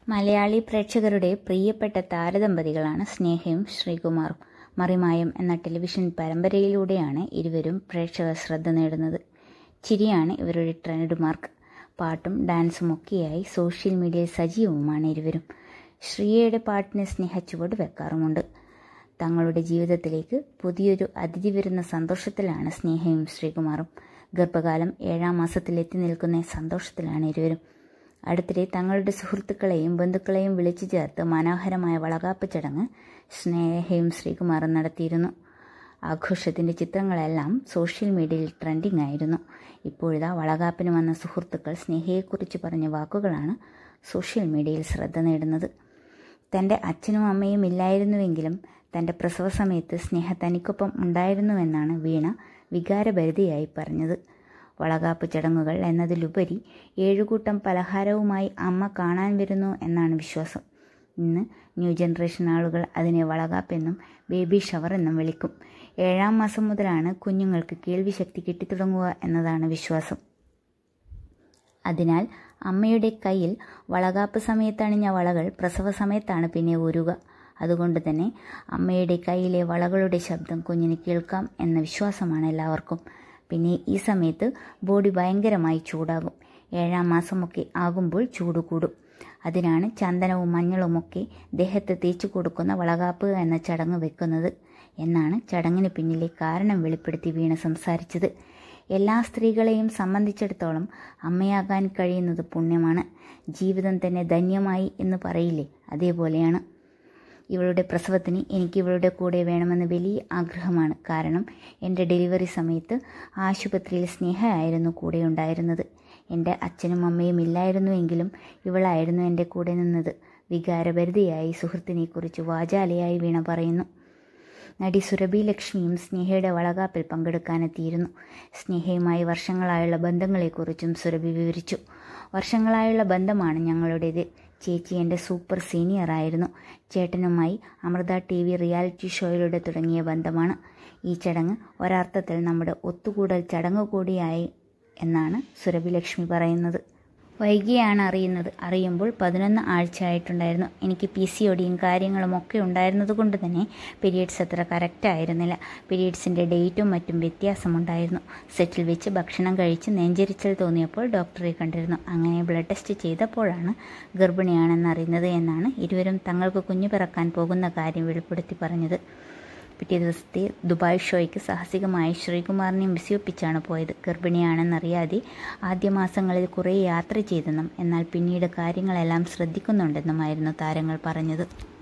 മലയാളി പ്രേക്ഷകരുടെ പ്രിയപ്പെട്ട താരദമ്പതികളാണ് സ്നേഹയും ശ്രീകുമാറും മറിമായം എന്ന ടെലിവിഷൻ പരമ്പരയിലൂടെയാണ് ഇരുവരും പ്രേക്ഷക ശ്രദ്ധ നേടുന്നത് ചിരിയാണ് ഇവരുടെ ട്രെൻഡ് മാർക്ക് പാട്ടും ഡാൻസും ഒക്കെയായി സോഷ്യൽ മീഡിയയിൽ സജീവവുമാണ് ഇരുവരും ശ്രീയയുടെ പാട്ടിന് സ്നേഹ ചുവട് വെക്കാറുമുണ്ട് തങ്ങളുടെ ജീവിതത്തിലേക്ക് പുതിയൊരു അതിഥി വരുന്ന സന്തോഷത്തിലാണ് സ്നേഹയും ശ്രീകുമാറും ഗർഭകാലം ഏഴാം മാസത്തിലെത്തി നിൽക്കുന്ന സന്തോഷത്തിലാണ് ഇരുവരും അടുത്തിടെ തങ്ങളുടെ സുഹൃത്തുക്കളെയും ബന്ധുക്കളെയും വിളിച്ചു ചേർത്ത് മനോഹരമായ വളകാപ്പ് ചടങ്ങ് സ്നേഹയും ശ്രീകുമാറും നടത്തിയിരുന്നു ആഘോഷത്തിൻ്റെ ചിത്രങ്ങളെല്ലാം സോഷ്യൽ മീഡിയയിൽ ട്രെൻഡിംഗ് ആയിരുന്നു ഇപ്പോഴിതാ വളകാപ്പിന് വന്ന സുഹൃത്തുക്കൾ സ്നേഹയെക്കുറിച്ച് പറഞ്ഞ വാക്കുകളാണ് സോഷ്യൽ മീഡിയയിൽ ശ്രദ്ധ നേടുന്നത് തൻ്റെ അച്ഛനും അമ്മയും ഇല്ലായിരുന്നുവെങ്കിലും തൻ്റെ പ്രസവ സമയത്ത് സ്നേഹ തനിക്കൊപ്പം ഉണ്ടായിരുന്നുവെന്നാണ് വീണ വികാരഭരിതയായി പറഞ്ഞത് വളകാപ്പ് ചടങ്ങുകൾ എന്നതിലുപരി ഏഴുകൂട്ടം പലഹാരവുമായി അമ്മ കാണാൻ വരുന്നു എന്നാണ് വിശ്വാസം ഇന്ന് ന്യൂ ജനറേഷൻ ആളുകൾ അതിനെ വളകാപ്പെന്നും ബേബി ഷവർ എന്നും വിളിക്കും ഏഴാം മാസം മുതലാണ് കുഞ്ഞുങ്ങൾക്ക് കേൾവിശക്തി കിട്ടിത്തുടങ്ങുക എന്നതാണ് വിശ്വാസം അതിനാൽ അമ്മയുടെ കയ്യിൽ വളകാപ്പ് സമയത്തണിഞ്ഞ വളകൾ പ്രസവ സമയത്താണ് പിന്നെ ഊരുക അതുകൊണ്ട് തന്നെ അമ്മയുടെ കയ്യിലെ വളകളുടെ ശബ്ദം കുഞ്ഞിന് കേൾക്കാം എന്ന വിശ്വാസമാണ് എല്ലാവർക്കും പിന്നെ ഈ സമയത്ത് ബോഡി ഭയങ്കരമായി ചൂടാകും ഏഴാം മാസമൊക്കെ ആകുമ്പോൾ ചൂട് കൂടും അതിനാണ് ചന്ദനവും മഞ്ഞളുമൊക്കെ ദേഹത്ത് തേച്ചു കൊടുക്കുന്ന വളകാപ്പ് എന്ന ചടങ്ങ് വെക്കുന്നത് എന്നാണ് ചടങ്ങിന് പിന്നിലെ കാരണം വെളിപ്പെടുത്തി വീണ സംസാരിച്ചത് എല്ലാ സ്ത്രീകളെയും സംബന്ധിച്ചിടത്തോളം അമ്മയാകാൻ കഴിയുന്നത് പുണ്യമാണ് ജീവിതം തന്നെ ധന്യമായി എന്ന് പറയില്ലേ അതേപോലെയാണ് ഇവളുടെ പ്രസവത്തിന് എനിക്ക് ഇവളുടെ കൂടെ വേണമെന്ന് വലിയ ആഗ്രഹമാണ് കാരണം എൻ്റെ ഡെലിവറി സമയത്ത് ആശുപത്രിയിൽ സ്നേഹമായിരുന്നു കൂടെ ഉണ്ടായിരുന്നത് എൻ്റെ അച്ഛനും അമ്മയും ഇല്ലായിരുന്നുവെങ്കിലും ഇവളായിരുന്നു എൻ്റെ കൂടെ നിന്നത് വികാരഭരിതയായി സുഹൃത്തിനെക്കുറിച്ച് വാചാലയായി വീണ പറയുന്നു നടി സുരഭി ലക്ഷ്മിയും സ്നേഹയുടെ വളകാപ്പിൽ പങ്കെടുക്കാനെത്തിയിരുന്നു സ്നേഹയുമായി വർഷങ്ങളായുള്ള ബന്ധങ്ങളെക്കുറിച്ചും സുരഭി വിവരിച്ചു വർഷങ്ങളായുള്ള ബന്ധമാണ് ഞങ്ങളുടേത് ചേച്ചി എൻ്റെ സൂപ്പർ സീനിയർ ആയിരുന്നു ചേട്ടനുമായി അമൃത ടി വി റിയാലിറ്റി ഷോയിലൂടെ തുടങ്ങിയ ബന്ധമാണ് ഈ ചടങ്ങ് ഒരർത്ഥത്തിൽ നമ്മുടെ ഒത്തുകൂടൽ ചടങ്ങ് കൂടിയായി എന്നാണ് സുരഭി ലക്ഷ്മി പറയുന്നത് വൈകിയാണ് അറിയുന്നത് അറിയുമ്പോൾ പതിനൊന്ന് ആഴ്ച ആയിട്ടുണ്ടായിരുന്നു എനിക്ക് പി സി ഒടിയും കാര്യങ്ങളും ഒക്കെ ഉണ്ടായിരുന്നത് കൊണ്ട് തന്നെ പീരീഡ്സ് അത്ര കറക്റ്റ് ആയിരുന്നില്ല പീരീഡ്സിൻ്റെ ഡേറ്റും മറ്റും വ്യത്യാസമുണ്ടായിരുന്നു സെറ്റിൽ വെച്ച് ഭക്ഷണം കഴിച്ച് നെഞ്ചരിച്ചൽ തോന്നിയപ്പോൾ ഡോക്ടറെ കണ്ടിരുന്നു അങ്ങനെ ബ്ലഡ് ടെസ്റ്റ് ചെയ്തപ്പോഴാണ് ഗർഭിണിയാണെന്നറിയുന്നത് എന്നാണ് ഇരുവരും തങ്ങൾക്ക് കുഞ്ഞു പിറക്കാൻ പോകുന്ന കാര്യം വെളിപ്പെടുത്തി പറഞ്ഞത് പിറ്റേ ദിവസത്തെ ദുബായ് ഷോയ്ക്ക് സാഹസികമായി ശ്രീകുമാറിനെയും വിസിയൊപ്പിച്ചാണ് പോയത് ഗർഭിണിയാണെന്നറിയാതെ ആദ്യ മാസങ്ങളിൽ കുറേ യാത്ര ചെയ്തെന്നും എന്നാൽ പിന്നീട് കാര്യങ്ങളെല്ലാം ശ്രദ്ധിക്കുന്നുണ്ടെന്നുമായിരുന്നു താരങ്ങൾ പറഞ്ഞത്